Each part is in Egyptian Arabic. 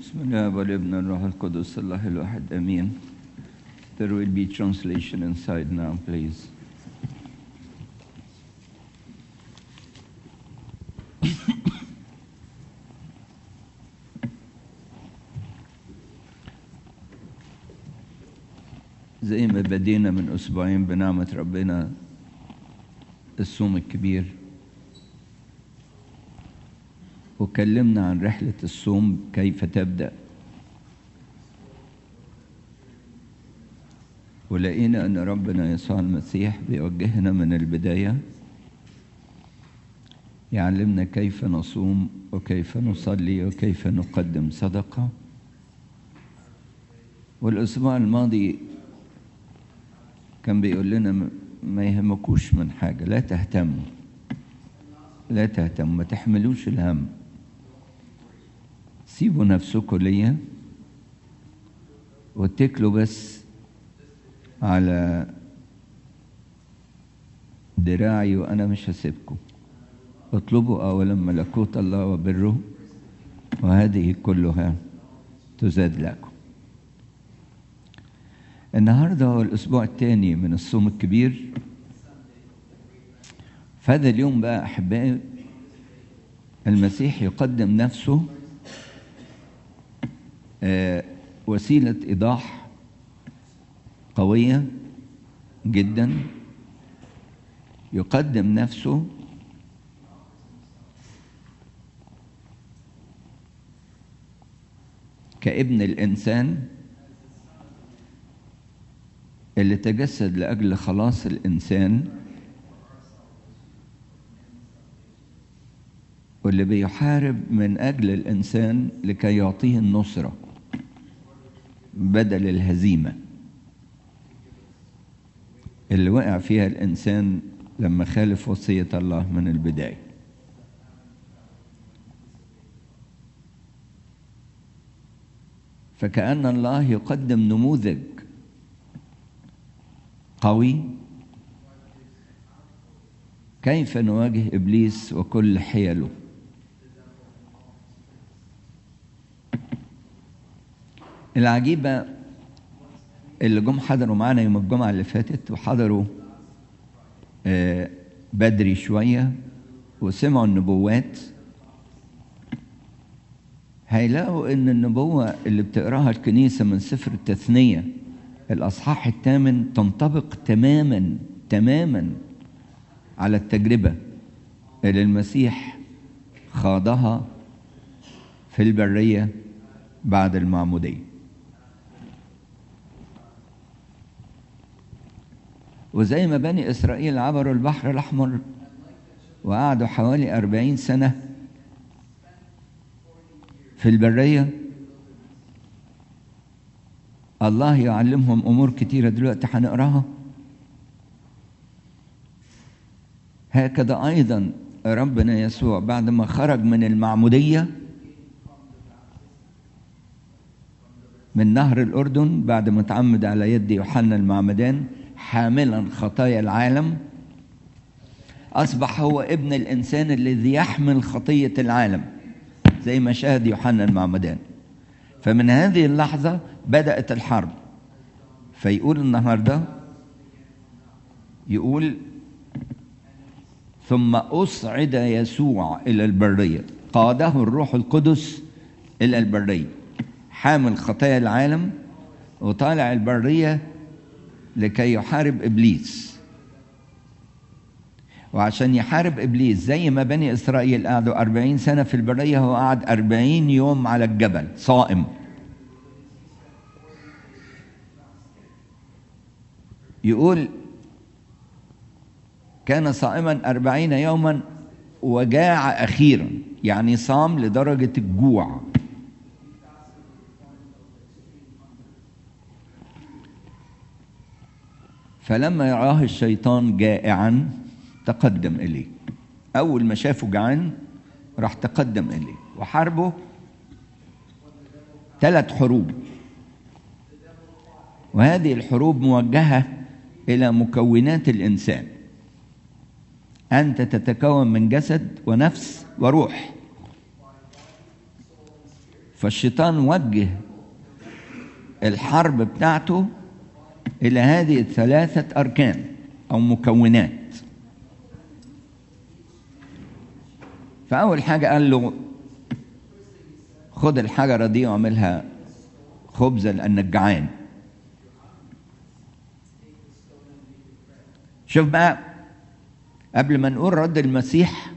بسم الله والابن الروح القدس الله الواحد امين There will be translation inside now please زي ما بدينا من اسبوعين بنعمة ربنا الصوم الكبير وكلمنا عن رحلة الصوم كيف تبدأ ولقينا أن ربنا يسوع المسيح بيوجهنا من البداية يعلمنا كيف نصوم وكيف نصلي وكيف نقدم صدقة والأسبوع الماضي كان بيقول لنا ما يهمكوش من حاجة لا تهتموا لا تهتموا ما تحملوش الهم سيبوا نفسكم ليا واتكلوا بس على دراعي وانا مش هسيبكم اطلبوا اولا ملكوت الله وبره وهذه كلها تزاد لكم النهارده هو الاسبوع الثاني من الصوم الكبير فهذا اليوم بقى احبائي المسيح يقدم نفسه آه وسيله ايضاح قويه جدا يقدم نفسه كابن الانسان اللي تجسد لاجل خلاص الانسان واللي بيحارب من اجل الانسان لكي يعطيه النصره بدل الهزيمه اللي وقع فيها الانسان لما خالف وصيه الله من البدايه فكأن الله يقدم نموذج قوي كيف نواجه ابليس وكل حيله العجيبه اللي جم حضروا معانا يوم الجمعه اللي فاتت وحضروا آه بدري شويه وسمعوا النبوات هيلاقوا ان النبوه اللي بتقراها الكنيسه من سفر التثنيه الاصحاح الثامن تنطبق تماما تماما على التجربه اللي المسيح خاضها في البريه بعد المعموديه وزي ما بني اسرائيل عبروا البحر الاحمر وقعدوا حوالي أربعين سنه في البريه الله يعلمهم امور كتيره دلوقتي هنقراها هكذا ايضا ربنا يسوع بعد ما خرج من المعموديه من نهر الاردن بعد ما تعمد على يد يوحنا المعمدان حاملا خطايا العالم اصبح هو ابن الانسان الذي يحمل خطيه العالم زي ما شاهد يوحنا المعمدان فمن هذه اللحظة بدأت الحرب فيقول النهاردة يقول ثم أصعد يسوع إلى البرية قاده الروح القدس إلى البرية حامل خطايا العالم وطالع البرية لكي يحارب إبليس وعشان يحارب إبليس زي ما بني إسرائيل قعدوا أربعين سنة في البرية هو قعد أربعين يوم على الجبل صائم يقول كان صائما أربعين يوما وجاع أخيرا يعني صام لدرجة الجوع فلما يراه الشيطان جائعا تقدم إليه أول ما شافه جعان راح تقدم إليه وحاربه ثلاث حروب وهذه الحروب موجهة إلى مكونات الإنسان أنت تتكون من جسد ونفس وروح فالشيطان وجه الحرب بتاعته إلى هذه الثلاثة أركان أو مكونات فأول حاجة قال له خد الحجرة دي واعملها خبزة لأنك جعان شوف بقى قبل ما نقول رد المسيح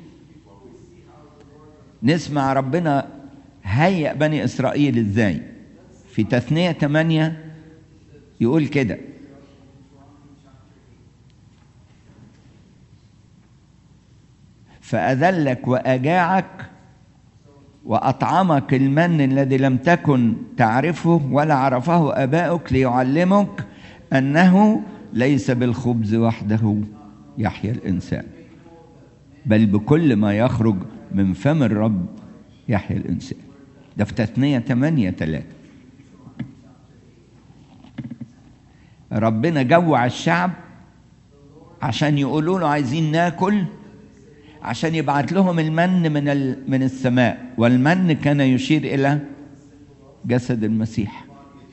نسمع ربنا هيأ بني إسرائيل إزاي في تثنية 8 يقول كده فأذلك وأجاعك وأطعمك المن الذي لم تكن تعرفه ولا عرفه آباؤك ليعلمك أنه ليس بالخبز وحده يحيا الإنسان بل بكل ما يخرج من فم الرب يحيا الإنسان ده في تثنية 8 3 ربنا جوع الشعب عشان يقولوا له عايزين ناكل عشان يبعت لهم المن من من السماء والمن كان يشير الى جسد المسيح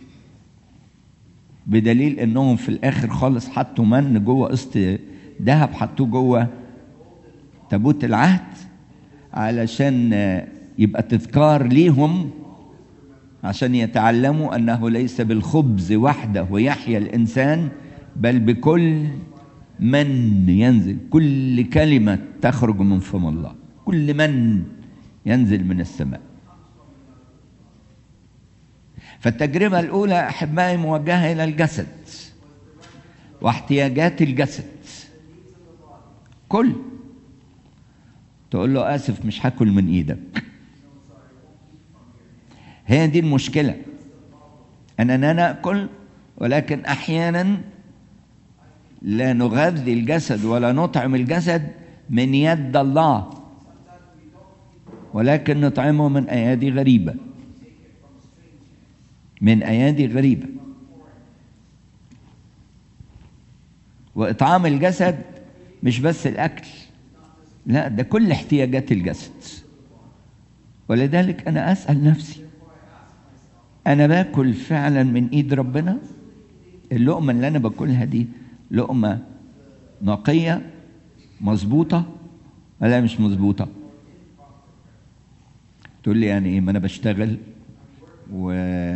بدليل انهم في الاخر خالص حطوا من جوه قسط ذهب حطوه جوه تابوت العهد علشان يبقى تذكار ليهم عشان يتعلموا انه ليس بالخبز وحده يحيا الانسان بل بكل من ينزل كل كلمه تخرج من فم الله كل من ينزل من السماء فالتجربه الاولى احبائي موجهه الى الجسد واحتياجات الجسد كل تقول له اسف مش هاكل من ايدك هي دي المشكله اننا ناكل ولكن احيانا لا نغذي الجسد ولا نطعم الجسد من يد الله ولكن نطعمه من ايادي غريبه من ايادي غريبه واطعام الجسد مش بس الاكل لا ده كل احتياجات الجسد ولذلك انا اسال نفسي انا باكل فعلا من ايد ربنا اللقمه اللي انا باكلها دي لقمه نقيه مظبوطه ولا مش مظبوطه تقول لي يعني ايه ما انا بشتغل و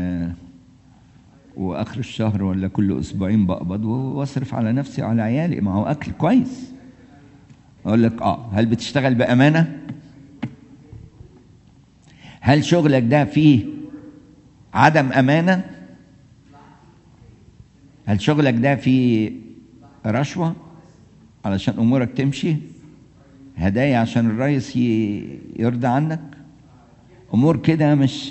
واخر الشهر ولا كل اسبوعين بقبض واصرف على نفسي وعلى عيالي ما هو اكل كويس اقول لك اه هل بتشتغل بامانه هل شغلك ده فيه عدم امانه هل شغلك ده فيه رشوه علشان امورك تمشي هدايا عشان الرئيس يرضى عنك امور كده مش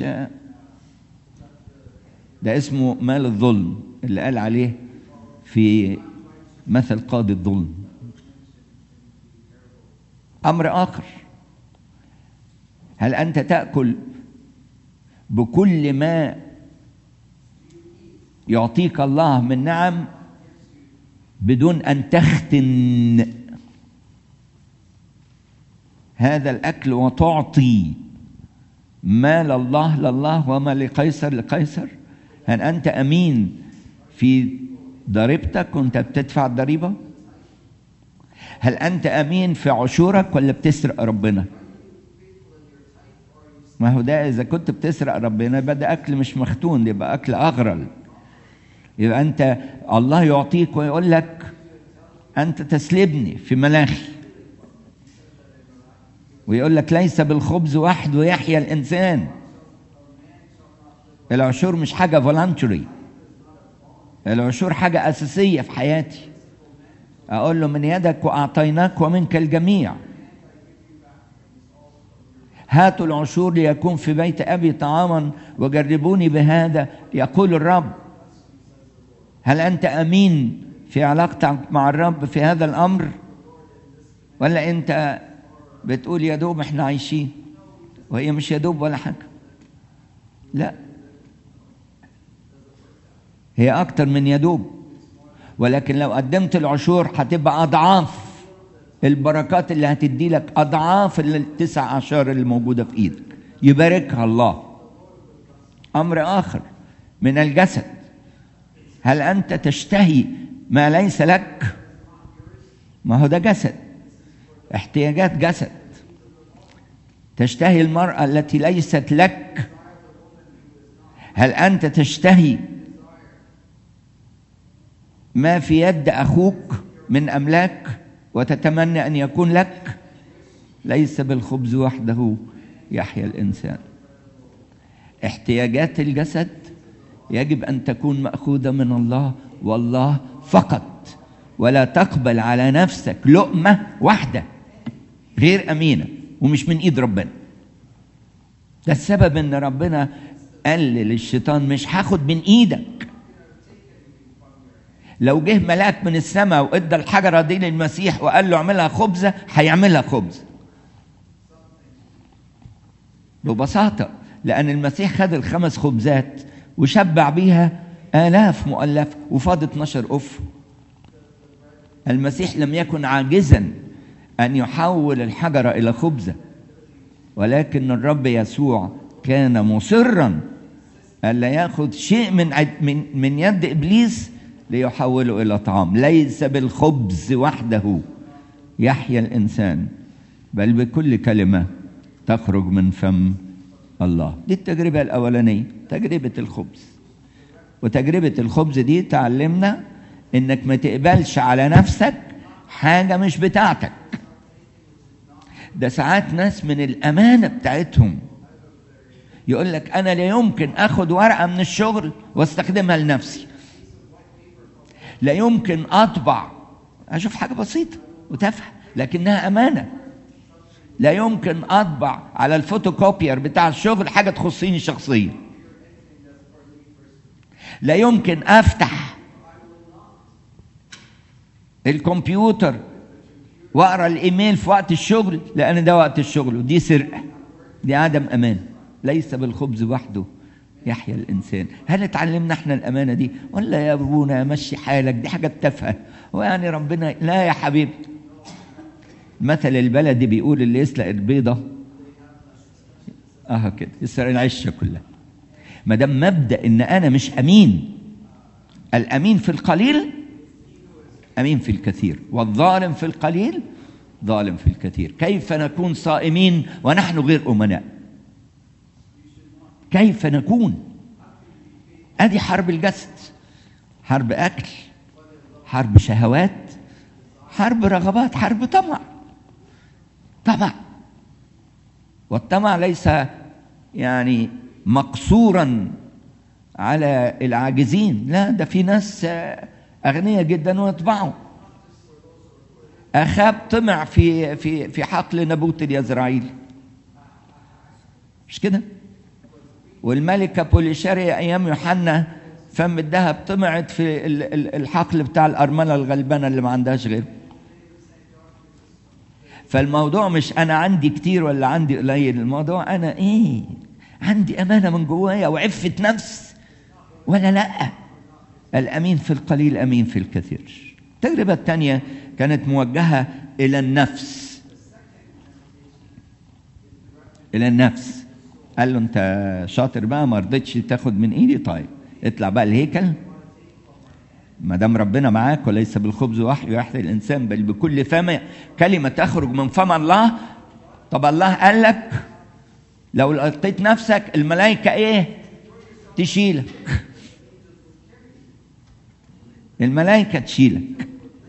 ده اسمه مال الظلم اللي قال عليه في مثل قاضي الظلم امر اخر هل انت تاكل بكل ما يعطيك الله من نعم بدون ان تختن هذا الاكل وتعطي ما لله لله وما لقيصر لقيصر هل انت امين في ضريبتك وانت بتدفع الضريبه هل انت امين في عشورك ولا بتسرق ربنا ما هو ده اذا كنت بتسرق ربنا يبقى ده اكل مش مختون يبقى اكل اغرل يبقى انت الله يعطيك ويقول لك انت تسلبني في ملاخي ويقول لك ليس بالخبز وحده يحيا الانسان العشور مش حاجه فولنتري العشور حاجه اساسيه في حياتي اقول له من يدك واعطيناك ومنك الجميع هاتوا العشور ليكون في بيت ابي طعاما وجربوني بهذا يقول الرب هل انت امين في علاقتك مع الرب في هذا الامر ولا انت بتقول يا دوب احنا عايشين وهي مش يا دوب ولا حاجه لا هي اكتر من يا دوب ولكن لو قدمت العشور هتبقى اضعاف البركات اللي هتدي لك اضعاف التسع اعشار اللي موجوده في ايدك يباركها الله امر اخر من الجسد هل انت تشتهي ما ليس لك ما هو ده جسد احتياجات جسد تشتهي المراه التي ليست لك هل انت تشتهي ما في يد اخوك من املاك وتتمنى ان يكون لك ليس بالخبز وحده يحيا الانسان احتياجات الجسد يجب ان تكون ماخوذه من الله والله فقط ولا تقبل على نفسك لقمه واحده غير امينه ومش من ايد ربنا ده السبب ان ربنا قال للشيطان مش هاخد من ايدك لو جه ملاك من السماء وادى الحجره دي للمسيح وقال له اعملها خبزه هيعملها خبز ببساطه لان المسيح خد الخمس خبزات وشبع بيها آلاف مؤلفة وفاض 12 أف المسيح لم يكن عاجزا أن يحول الحجرة إلى خبزة ولكن الرب يسوع كان مصرا ألا يأخذ شيء من من من يد إبليس ليحوله إلى طعام ليس بالخبز وحده يحيا الإنسان بل بكل كلمة تخرج من فم الله دي التجربة الأولانية تجربة الخبز وتجربة الخبز دي تعلمنا إنك ما تقبلش على نفسك حاجة مش بتاعتك ده ساعات ناس من الأمانة بتاعتهم يقول لك أنا لا يمكن أخد ورقة من الشغل واستخدمها لنفسي لا يمكن أطبع أشوف حاجة بسيطة وتافهة لكنها أمانة لا يمكن اطبع على الفوتوكوبير بتاع الشغل حاجه تخصني شخصيا لا يمكن افتح الكمبيوتر واقرا الايميل في وقت الشغل لان ده وقت الشغل ودي سرقه دي عدم امان ليس بالخبز وحده يحيا الانسان هل اتعلمنا احنا الامانه دي ولا يا ابونا مشي حالك دي حاجه تافهه ويعني ربنا لا يا حبيبي مثل البلدي بيقول اللي يسرق البيضة اه كده يسرق العشة كلها ما دام مبدأ ان انا مش امين الامين في القليل امين في الكثير والظالم في القليل ظالم في الكثير كيف نكون صائمين ونحن غير امناء كيف نكون ادي حرب الجسد حرب اكل حرب شهوات حرب رغبات حرب طمع طمع والطمع ليس يعني مقصورا على العاجزين لا ده في ناس اغنياء جدا ويطبعوا اخاب طمع في في في حقل نبوت اليزرعيل مش كده والملكه بوليشاريا ايام يوحنا فم الذهب طمعت في الحقل بتاع الارمله الغلبانه اللي ما عندهاش غيره فالموضوع مش انا عندي كتير ولا عندي قليل الموضوع انا ايه عندي امانه من جوايا وعفه نفس ولا لا الامين في القليل امين في الكثير التجربه الثانيه كانت موجهه الى النفس الى النفس قال له انت شاطر بقى ما رضيتش تاخد من ايدي طيب اطلع بقى الهيكل ما دام ربنا معاك وليس بالخبز وحده يحيي الانسان بل بكل فم كلمه تخرج من فم الله طب الله قال لك لو لقيت نفسك الملائكه ايه تشيلك الملائكه تشيلك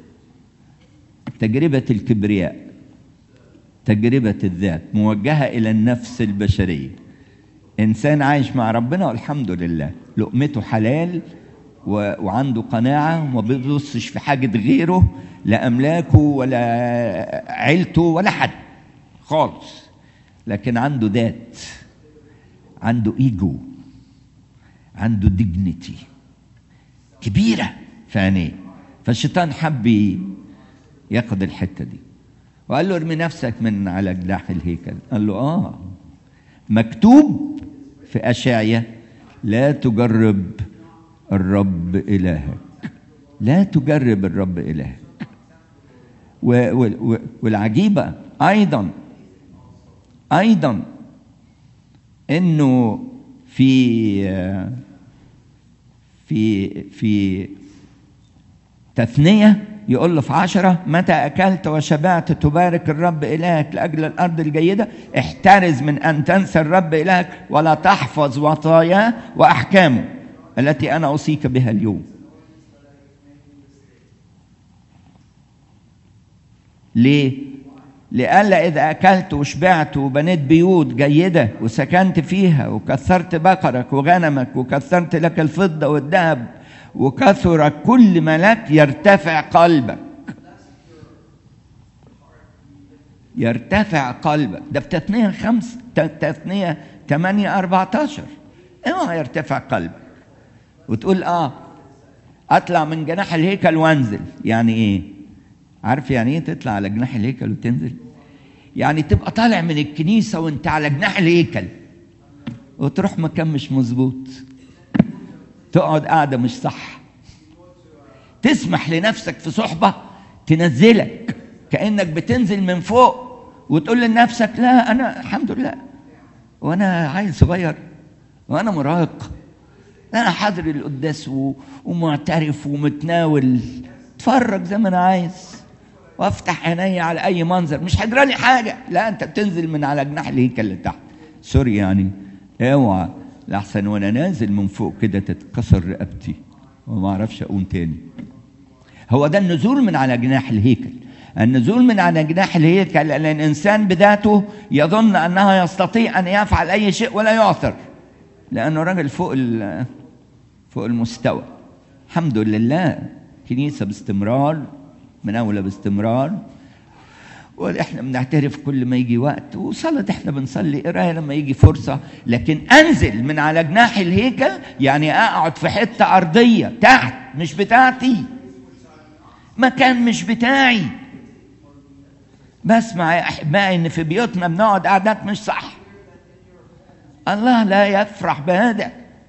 تجربه الكبرياء تجربه الذات موجهه الى النفس البشريه انسان عايش مع ربنا والحمد لله لقمته حلال و... وعنده قناعة وما بيبصش في حاجة غيره لا أملاكه ولا عيلته ولا حد خالص لكن عنده ذات عنده ايجو عنده ديجنتي كبيرة في عينيه فالشيطان حب ياخد الحتة دي وقال له ارمي نفسك من على جناح الهيكل قال له اه مكتوب في أشعية لا تجرب الرب إلهك لا تجرب الرب إلهك و و والعجيبة أيضا أيضا إنه في في في تثنية يقول له في عشرة متى أكلت وشبعت تبارك الرب إلهك لأجل الأرض الجيدة احترز من أن تنسى الرب إلهك ولا تحفظ وصاياه وأحكامه التي أنا أوصيك بها اليوم ليه؟ لئلا إذا أكلت وشبعت وبنيت بيوت جيدة وسكنت فيها وكثرت بقرك وغنمك وكثرت لك الفضة والذهب وكثر كل ما لك يرتفع قلبك يرتفع قلبك ده في تثنية خمس تثنية ثمانية أربعة عشر اوعى يرتفع قلبك وتقول اه اطلع من جناح الهيكل وانزل يعني ايه عارف يعني ايه تطلع على جناح الهيكل وتنزل يعني تبقى طالع من الكنيسة وانت على جناح الهيكل وتروح مكان مش مظبوط تقعد قاعدة مش صح تسمح لنفسك في صحبة تنزلك كأنك بتنزل من فوق وتقول لنفسك لا أنا الحمد لله وأنا عيل صغير وأنا مراهق أنا حاضر القداس ومعترف ومتناول اتفرج زي ما أنا عايز وافتح عيني على اي منظر مش هيجرى لي حاجه لا انت بتنزل من على جناح الهيكل لتحت سوري يعني اوعى لحسن وانا نازل من فوق كده تتكسر رقبتي وما اعرفش اقوم تاني هو ده النزول من على جناح الهيكل النزول من على جناح الهيكل لان الانسان بذاته يظن انه يستطيع ان يفعل اي شيء ولا يعثر لانه راجل فوق فوق المستوى الحمد لله كنيسه باستمرار مناوله باستمرار واحنا بنعترف كل ما يجي وقت وصلاة احنا بنصلي قرايه لما يجي فرصه لكن انزل من على جناح الهيكل يعني اقعد في حته ارضيه تحت مش بتاعتي مكان مش بتاعي بسمع يا احبائي ان في بيوتنا بنقعد قعدات مش صح الله لا يفرح بهذا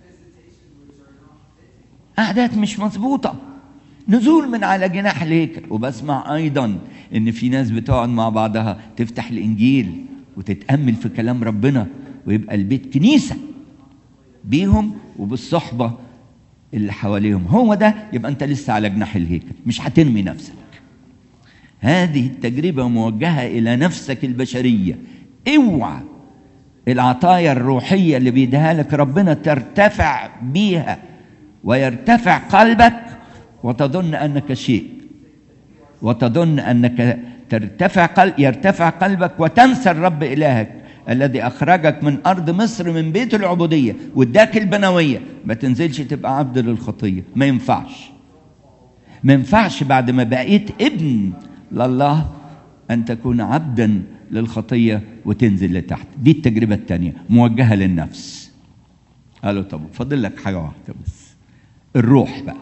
قعدات مش مظبوطه نزول من على جناح الهيكل وبسمع ايضا ان في ناس بتقعد مع بعضها تفتح الانجيل وتتامل في كلام ربنا ويبقى البيت كنيسه بيهم وبالصحبه اللي حواليهم هو ده يبقى انت لسه على جناح الهيكل مش هترمي نفسك هذه التجربه موجهه الى نفسك البشريه اوعى العطايا الروحيه اللي بيديها لك ربنا ترتفع بيها ويرتفع قلبك وتظن انك شيء وتظن انك ترتفع قلب يرتفع قلبك وتنسى الرب الهك الذي اخرجك من ارض مصر من بيت العبوديه واداك البنويه ما تنزلش تبقى عبد للخطيه ما ينفعش ما ينفعش بعد ما بقيت ابن لله ان تكون عبدا للخطيه وتنزل لتحت دي التجربه الثانيه موجهه للنفس قالوا طب فاضل لك حاجه واحده بس الروح بقى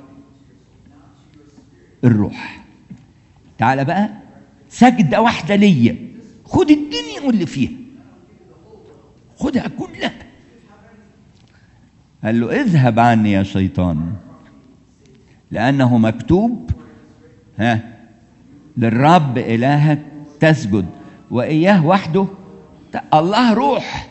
الروح تعالى بقى سجدة واحدة ليا خد الدنيا واللي فيها خدها كلها قال له اذهب عني يا شيطان لأنه مكتوب ها للرب إلهك تسجد وإياه وحده الله روح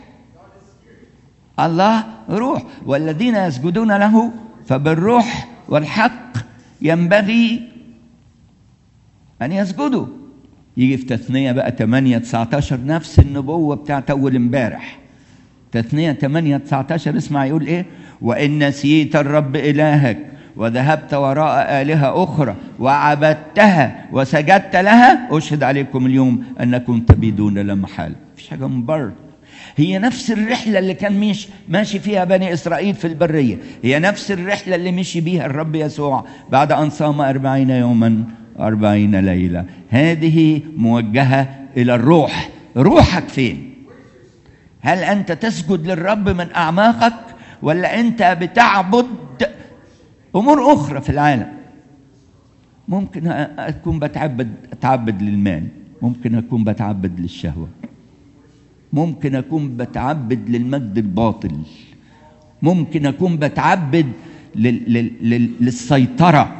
الله روح والذين يسجدون له فبالروح والحق ينبغي أن يسجدوا يجي في تثنية بقى 8 19 نفس النبوة بتاعت أول امبارح تثنية 8 19 اسمع يقول إيه وإن نسيت الرب إلهك وذهبت وراء آلهة أخرى وعبدتها وسجدت لها أشهد عليكم اليوم أنكم تبيدون لا محالة مفيش حاجة من بره هي نفس الرحلة اللي كان مش ماشي فيها بني إسرائيل في البرية هي نفس الرحلة اللي مشي بيها الرب يسوع بعد أن صام أربعين يوما أربعين ليلة هذه موجهة إلى الروح روحك فين هل أنت تسجد للرب من أعماقك ولا أنت بتعبد أمور أخرى في العالم ممكن أكون بتعبد أتعبد للمال ممكن أكون بتعبد للشهوة ممكن أكون بتعبد للمجد الباطل ممكن أكون بتعبد لل... لل... للسيطرة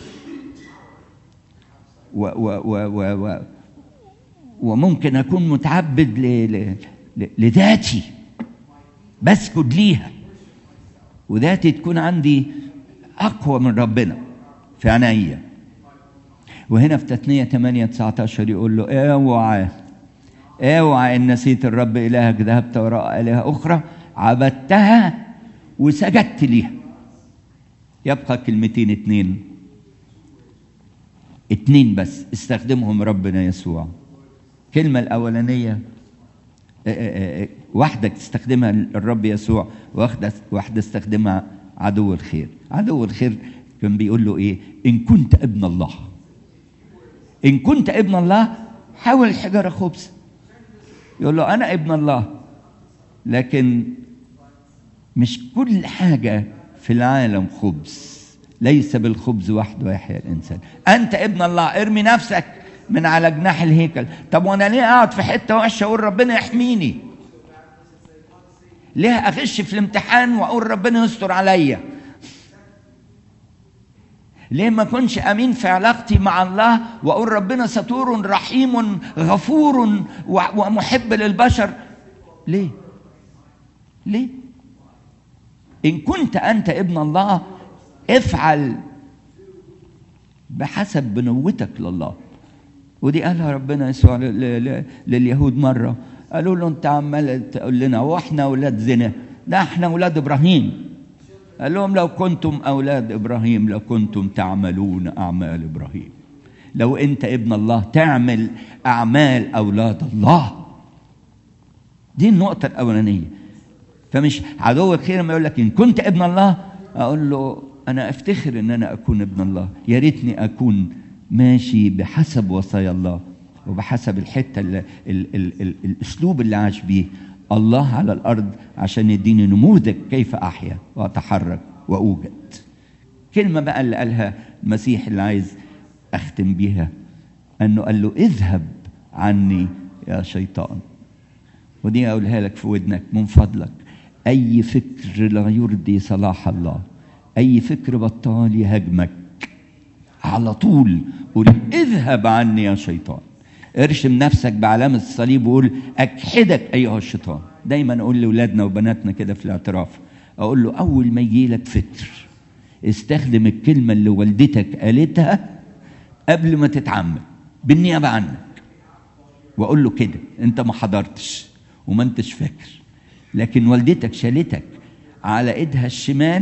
و... و... و... و... و... وممكن أكون متعبد ل... ل... ل... لذاتي بسجد ليها وذاتي تكون عندي اقوى من ربنا في عينيا وهنا في تثنية 8 19 يقول له اوعى اوعى ان نسيت الرب الهك ذهبت وراء الهه اخرى عبدتها وسجدت ليها يبقى كلمتين اتنين اتنين بس استخدمهم ربنا يسوع الكلمة الأولانية واحدة تستخدمها الرب يسوع واحدة واحدة استخدمها عدو الخير عدو الخير كان بيقول له ايه ان كنت ابن الله ان كنت ابن الله حاول الحجارة خبز يقول له انا ابن الله لكن مش كل حاجة في العالم خبز ليس بالخبز وحده يحيى الانسان انت ابن الله ارمي نفسك من على جناح الهيكل طب وانا ليه اقعد في حته وحشه اقول ربنا يحميني ليه اغش في الامتحان واقول ربنا يستر عليا ليه ما اكونش امين في علاقتي مع الله واقول ربنا ستور رحيم غفور ومحب للبشر ليه ليه ان كنت انت ابن الله افعل بحسب بنوتك لله ودي قالها ربنا يسوع لليهود مرة قالوا له انت عمال تقول لنا واحنا اولاد زنا ده احنا اولاد ابراهيم قال لهم لو كنتم اولاد ابراهيم لكنتم تعملون اعمال ابراهيم لو انت ابن الله تعمل اعمال اولاد الله دي النقطة الأولانية فمش عدو الخير لما يقول لك إن كنت ابن الله أقول له أنا أفتخر إن أنا أكون ابن الله يا ريتني أكون ماشي بحسب وصايا الله وبحسب الحتة ال ال ال ال الأسلوب اللي عاش بيه الله على الأرض عشان يديني نموذج كيف أحيا وأتحرك وأوجد كلمة بقى اللي قالها المسيح اللي عايز أختم بيها أنه قال له اذهب عني يا شيطان ودي أقولها لك في ودنك من فضلك أي فكر لا يرضي صلاح الله أي فكر بطال يهاجمك على طول قول اذهب عني يا شيطان ارشم نفسك بعلامة الصليب وقول أكحدك أيها الشيطان دايما أقول لأولادنا وبناتنا كده في الاعتراف أقول له أول ما يجي لك فكر استخدم الكلمة اللي والدتك قالتها قبل ما تتعمد بالنيابة عنك وأقول له كده أنت ما حضرتش وما أنتش فاكر لكن والدتك شالتك على إيدها الشمال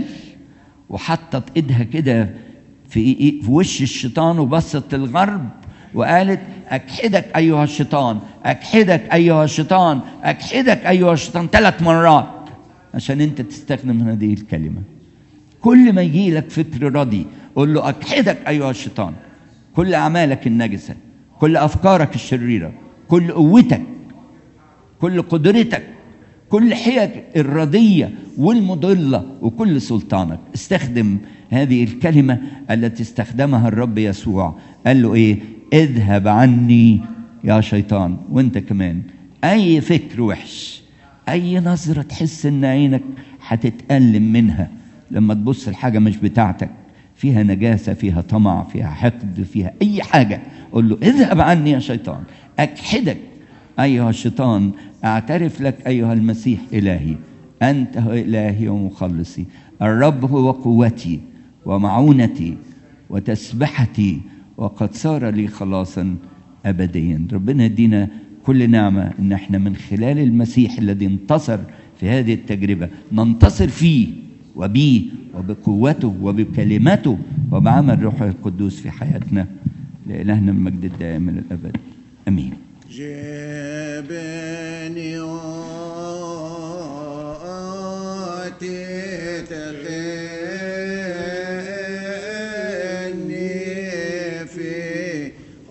وحطت إيدها كده في, في وش الشيطان وبصت للغرب وقالت أكحدك أيها الشيطان أكحدك أيها الشيطان أكحدك أيها الشيطان ثلاث مرات عشان أنت تستخدم هذه الكلمة كل ما يجي لك فكر رضي قول له أكحدك أيها الشيطان كل أعمالك النجسة كل أفكارك الشريرة كل قوتك كل قدرتك كل حيلك الردية والمضلة وكل سلطانك استخدم هذه الكلمة التي استخدمها الرب يسوع قال له ايه اذهب عني يا شيطان وانت كمان اي فكر وحش اي نظرة تحس ان عينك هتتألم منها لما تبص الحاجة مش بتاعتك فيها نجاسة فيها طمع فيها حقد فيها أي حاجة قول له اذهب عني يا شيطان أكحدك أيها الشيطان أعترف لك أيها المسيح إلهي أنت هو إلهي ومخلصي الرب هو قوتي ومعونتي وتسبحتي وقد صار لي خلاصا أبديا ربنا يدينا كل نعمة إن احنا من خلال المسيح الذي انتصر في هذه التجربة ننتصر فيه وبيه وبقوته وبكلمته وبعمل روحه القدوس في حياتنا لإلهنا المجد الدائم إلى الأبد أمين جبني تغني في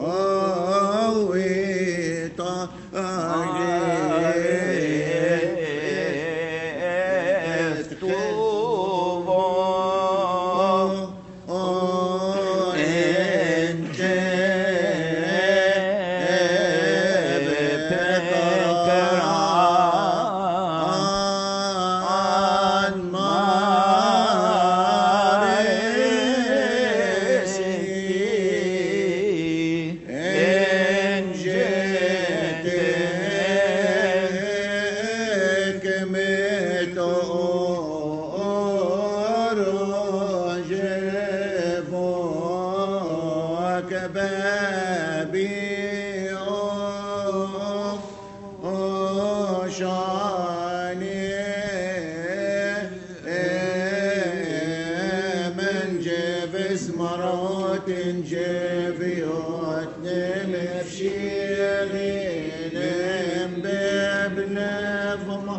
قوي جبيوت نمشيغين بابن فما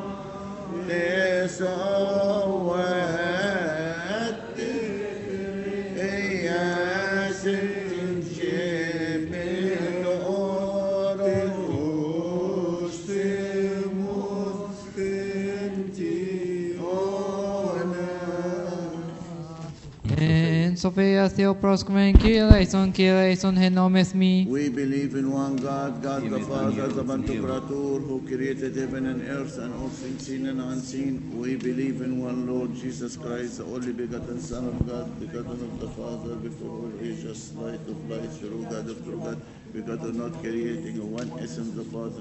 لسوات يا ست جبل أورس En Sophia Theoproscomen, Kyrie Kyrie Henomes me. We believe in one God, God the Father, the Pantocrator, who created heaven and earth and all things seen and unseen. We believe in one Lord Jesus Christ, the only begotten Son of God, begotten of the Father before all ages, light of light, true God of true God, begotten not creating, one essence the Father.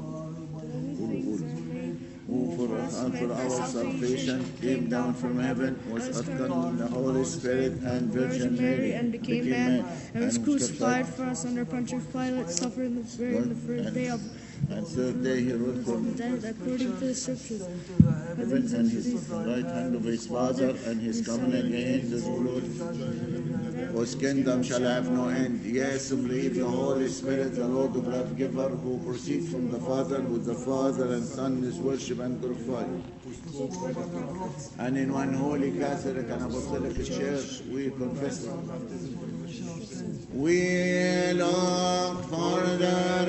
Who for, and for our salvation came down from heaven, was uttered in the Holy Spirit and Virgin Mary, and became man, and was crucified for us under Pontius Pilate, suffered and was buried on the first day of And third day he rose the from dead, according to the scriptures. heaven and his right hand of his Father, and his coming again, this glory. Whose kingdom shall have no end. Yes, believe the Holy Spirit, the Lord of life giver, who proceeds from the Father, with the Father and Son is worship and glorified. And in one holy Catholic and Apostolic Church, we confess. We look for the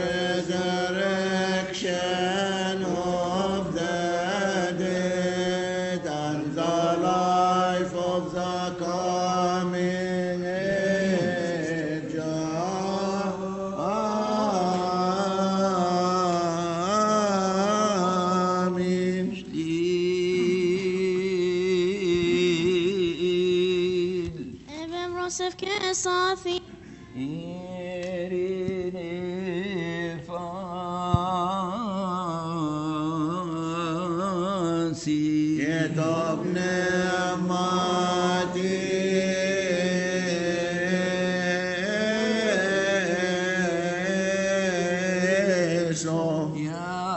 resurrection of the dead and the life of the coming age. Amen. Eben Rosef Kesafi. إيه